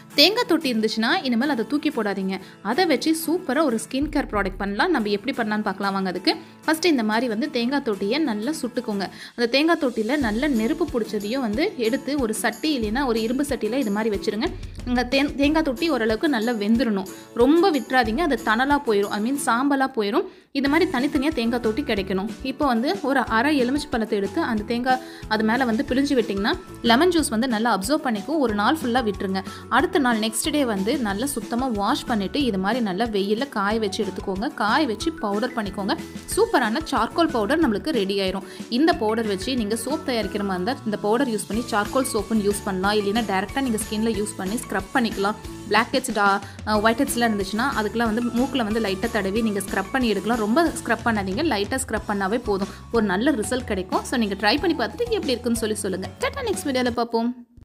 தேங்காய் தொட்டி இருந்துச்சுன்னா இனிமேல் அதை தூக்கி போடாதீங்க அதை வச்சு சூப்பராக ஒரு ஸ்கின் கேர் ப்ராடக்ட் பண்ணலாம் நம்ம எப்படி பண்ணலான்னு பார்க்கலாம் வாங்க அதுக்கு ஃபஸ்ட்டு இந்த மாதிரி வந்து தேங்காய் தொட்டியை நல்லா சுட்டுக்கோங்க அந்த தேங்காய் தொட்டியில் நல்ல நெருப்பு பிடிச்சதையும் வந்து எடுத்து ஒரு சட்டி இல்லைன்னா ஒரு இரும்பு சட்டியில் இது மாதிரி வச்சுருங்க இந்த தே தேங்காய் தொட்டி ஓரளவுக்கு நல்லா வெந்துடணும் ரொம்ப விட்டுறாதீங்க அது தணலாக போயிடும் ஐ மீன் சாம்பலாக போயிடும் இது மாதிரி தனித்தனியாக தேங்காய் தொட்டி கிடைக்கணும் இப்போ வந்து ஒரு அரை எலுமிச்சை பழத்தை எடுத்து அந்த தேங்காய் அது மேலே வந்து பிழிஞ்சு விட்டிங்கன்னா லெமன் ஜூஸ் வந்து நல்லா அப்சர்வ் பண்ணிக்கும் ஒரு நாள் ஃபுல்லாக விட்டுருங்க அடுத்த நாள் நெக்ஸ்ட் டே வந்து நல்லா சுத்தமாக வாஷ் பண்ணிவிட்டு இது மாதிரி நல்லா வெயிலில் காய வச்சு எடுத்துக்கோங்க காய வச்சு பவுடர் பண்ணிக்கோங்க சூப்பரான சார்கோல் பவுடர் நம்மளுக்கு ரெடி ஆயிரும் இந்த பவுடர் வச்சு நீங்கள் சோப் தயாரிக்கிற மாதிரி இருந்தால் இந்த பவுடர் யூஸ் பண்ணி சார்கோல் சோப்புன்னு யூஸ் பண்ணலாம் இல்லைன்னா டேரெக்டாக நீங்கள் ஸ்கின்ல யூஸ் பண்ணி ஸ்க்ரப் பண்ணிக்கலாம் பிளாக் ஹெட்ஸ் டா ஒயிட் ஹெட்ஸ்லாம் இருந்துச்சுன்னா அதுக்கெல்லாம் வந்து மூக்கில் வந்து லைட்டாக தடவி நீங்கள் ஸ்க்ரப் பண்ணி எடுக்கலாம் ரொம்ப ஸ்க்ரப் பண்ணாதீங்க லைட்டாக ஸ்க்ரப் பண்ணாவே போதும் ஒரு நல்ல ரிசல்ட் கிடைக்கும் ஸோ நீங்கள் ட்ரை பண்ணி பார்த்துட்டு எப்படி இருக்குன்னு சொல்லி சொல்லுங்கள் டட்டா நெக்ஸ்ட் வீடியோவில் பார்ப்போம்